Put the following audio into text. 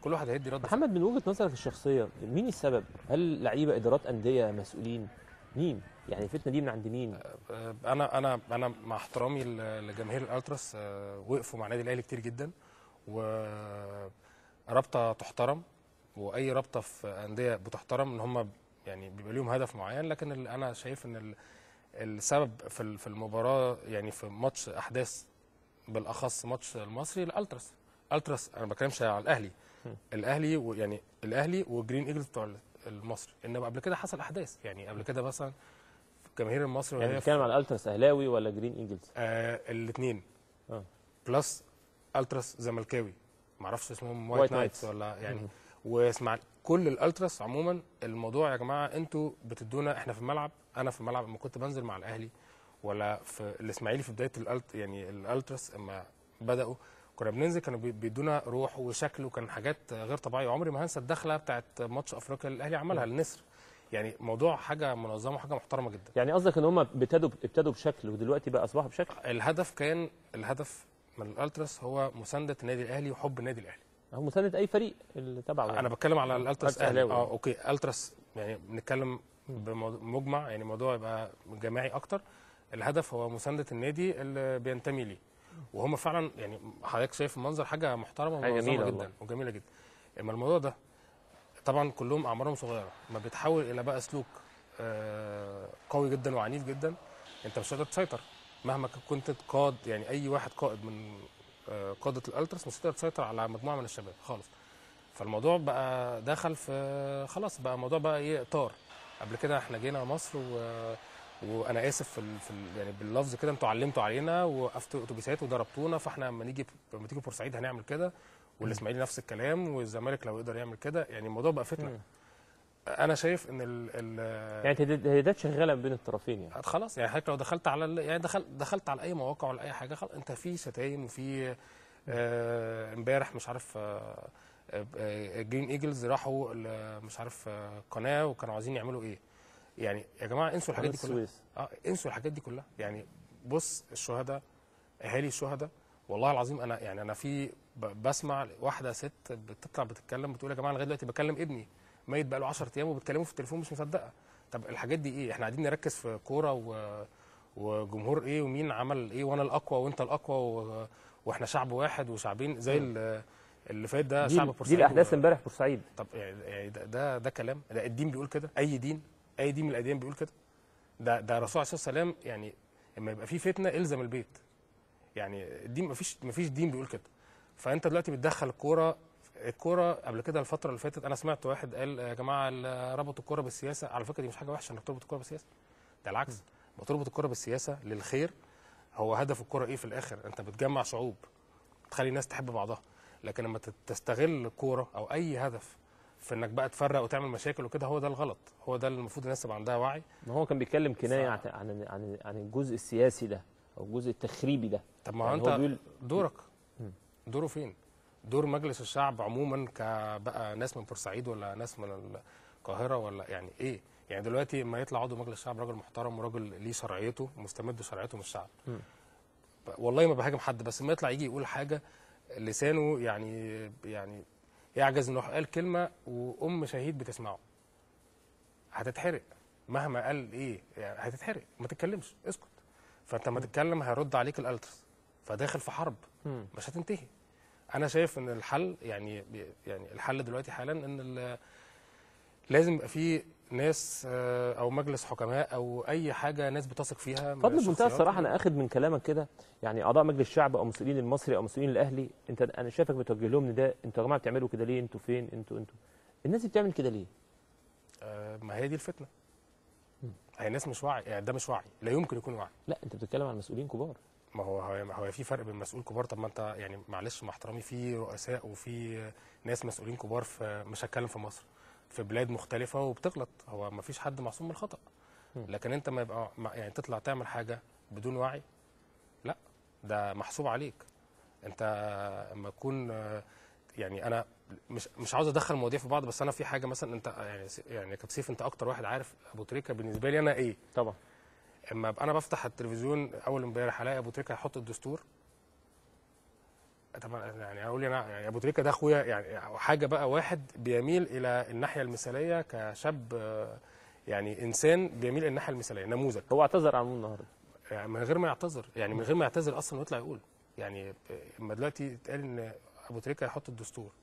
كل واحد هيدي رد فعل. محمد من وجهه نظرك الشخصيه مين السبب؟ هل لعيبه ادارات انديه مسؤولين؟ مين؟ يعني الفتنه دي من عند مين؟ آه، انا انا انا مع احترامي ل- لجماهير الالتراس آه، وقفوا مع النادي الاهلي كتير جدا ورابطه تحترم واي رابطه في انديه بتحترم ان هم يعني بيبقى ليهم هدف معين لكن ال- انا شايف ان ال- السبب في ال- في المباراه يعني في ماتش احداث بالاخص ماتش المصري الالتراس التراس انا ما بتكلمش على الاهلي الاهلي ويعني الاهلي والجرين ايجلز بتوع المصري انما قبل كده حصل احداث يعني قبل كده مثلا جماهير المصري يعني وهي في- بنتكلم على التراس اهلاوي ولا جرين ايجلز؟ آه الاثنين اه بلس التراس زملكاوي معرفش اسمهم وايت وايت نايتس. نايتس ولا يعني مم. واسمع كل الالتراس عموما الموضوع يا جماعه انتوا بتدونا احنا في الملعب انا في الملعب لما كنت بنزل مع الاهلي ولا في الاسماعيلي في بدايه الالت يعني الالتراس اما بداوا كنا بننزل كانوا بي- بيدونا روح وشكل وكان حاجات غير طبيعيه عمري ما هنسى الدخله بتاعت ماتش افريقيا اللي الاهلي عملها النسر يعني موضوع حاجه منظمه وحاجه محترمه جدا يعني قصدك ان هم ابتدوا ابتدوا بشكل ودلوقتي بقى اصبحوا بشكل؟ الهدف كان الهدف من الالتراس هو مسانده النادي الاهلي وحب النادي الاهلي هو مساند اي فريق اللي تبعه يعني. انا بتكلم على الالتراس ألتراس اهلي أهلاوي. اه اوكي التراس يعني بنتكلم بمجمع يعني الموضوع يبقى جماعي اكتر الهدف هو مسانده النادي اللي بينتمي ليه وهم فعلا يعني حضرتك شايف المنظر حاجه محترمه حاجة ومنظمه جميلة جدا والله. وجميله جدا اما الموضوع ده طبعا كلهم اعمارهم صغيره ما بيتحول الى بقى سلوك آه، قوي جدا وعنيف جدا انت مش هتقدر تسيطر مهما كنت قائد يعني اي واحد قائد من آه، قاده الالتراس مش هتقدر تسيطر على مجموعه من الشباب خالص فالموضوع بقى دخل في خلاص بقى الموضوع بقى ايه اطار قبل كده احنا جينا مصر و... وانا اسف في, ال... في ال... يعني باللفظ كده انتوا علمتوا علينا ووقفتوا اتوبيسات وضربتونا فاحنا لما نيجي لما تيجوا بورسعيد هنعمل كده والاسماعيلي نفس الكلام والزمالك لو يقدر يعمل كده يعني الموضوع بقى فتنه مم. انا شايف ان ال... ال... يعني تهديدات شغاله بين الطرفين يعني خلاص يعني حضرتك لو دخلت على ال- يعني دخلت دخلت على اي مواقع ولا اي حاجه خلاص انت في شتايم وفي آه، امبارح مش عارف آه، آه، جرين ايجلز راحوا ل- مش عارف آه، قناه وكانوا عايزين يعملوا ايه يعني يا جماعه انسوا الحاجات قناه دي كلها السويس اه انسوا الحاجات دي كلها يعني بص الشهداء اهالي الشهداء والله العظيم انا يعني انا في ب- بسمع واحده ست بتطلع بتتكلم بتقول يا جماعه لغايه دلوقتي بكلم ابني ميت بقى له 10 ايام وبتكلمه في التليفون مش مصدقه طب الحاجات دي ايه احنا قاعدين نركز في كوره و... وجمهور ايه ومين عمل ايه وانا الاقوى وانت الاقوى و... واحنا شعب واحد وشعبين زي ال- اللي فات ده دي, شعب دي بورسعيد الاحداث و- امبارح بورسعيد طب يعني يعني ده, ده ده كلام ده الدين بيقول كده اي دين اي دين من الاديان بيقول كده ده ده الرسول عليه الصلاه والسلام يعني لما يبقى في فتنه الزم البيت يعني الدين مفيش مفيش دين بيقول كده فانت دلوقتي بتدخل الكوره الكوره قبل كده الفتره اللي فاتت انا سمعت واحد قال يا جماعه ال- ربطوا الكوره بالسياسه على فكره دي مش حاجه وحشه انك تربط الكوره بالسياسه ده العكس لما تربط الكوره بالسياسه للخير هو هدف الكوره ايه في الاخر انت بتجمع شعوب تخلي الناس تحب بعضها لكن لما تت- تستغل الكوره او اي هدف في انك بقى تفرق وتعمل مشاكل وكده هو ده الغلط هو ده اللي المفروض الناس تبقى عندها وعي ما هو كان بيتكلم كنايه ف- عن عن عن عن الجزء السياسي ده او الجزء التخريبي ده طب ما هو يعني انت هو بيقول دورك مم. دوره فين دور مجلس الشعب عموما كبقى ناس من بورسعيد ولا ناس من القاهره ولا يعني ايه يعني دلوقتي لما يطلع عضو مجلس الشعب راجل محترم وراجل ليه شرعيته مستمد شرعيته من الشعب مم. ب- والله ما بهاجم حد بس لما يطلع يجي يقول حاجه لسانه يعني يعني يعجز انه قال كلمه وام شهيد بتسمعه هتتحرق مهما قال ايه يعني هتتحرق ما تتكلمش اسكت فانت لما تتكلم هيرد عليك الالترس فداخل في حرب مم. مش هتنتهي انا شايف ان الحل يعني يعني الحل دلوقتي حالا ان ال- لازم يبقى في ناس آه، او مجلس حكماء او اي حاجه ناس بتثق فيها من فضل بمنتهى الشخصيات. الصراحه انا اخد من كلامك كده يعني اعضاء مجلس الشعب او مسؤولين المصري او مسؤولين الاهلي انت انا شايفك بتوجه لهم نداء انتوا يا جماعه بتعملوا كده ليه انتوا فين انتوا انتوا الناس دي بتعمل كده ليه آه، ما هي دي الفتنه هي ناس مش واعي يعني ده مش وعي لا يمكن يكون وعي لا انت بتتكلم عن مسؤولين كبار ما هو هو هو في فرق بين مسؤول كبار طب ما انت يعني معلش مع احترامي في رؤساء وفي ناس مسؤولين كبار في مش هتكلم في مصر في بلاد مختلفه وبتغلط هو ما فيش حد معصوم من الخطا مم. لكن انت ما يبقى ما- يعني تطلع تعمل حاجه بدون وعي لا ده محسوب عليك انت اما تكون آه، يعني انا مش مش عاوز ادخل مواضيع في بعض بس انا في حاجه مثلا انت يعني يعني كابتن سيف انت اكتر واحد عارف ابو تريكه بالنسبه لي انا ايه طبعا اما ابقى انا بفتح التلفزيون اول امبارح الاقي ابو تريكه هيحط الدستور طبعا يعني اقول انا يعني ابو تريكه ده اخويا يعني حاجه بقى واحد بيميل الى الناحيه المثاليه كشاب آه، يعني انسان بيميل الى الناحيه المثاليه نموذج هو اعتذر عنه النهارده يعني من غير ما يعتذر يعني من غير ما يعتذر اصلا ويطلع يقول يعني اما دلوقتي اتقال ان ابو تريكه هيحط الدستور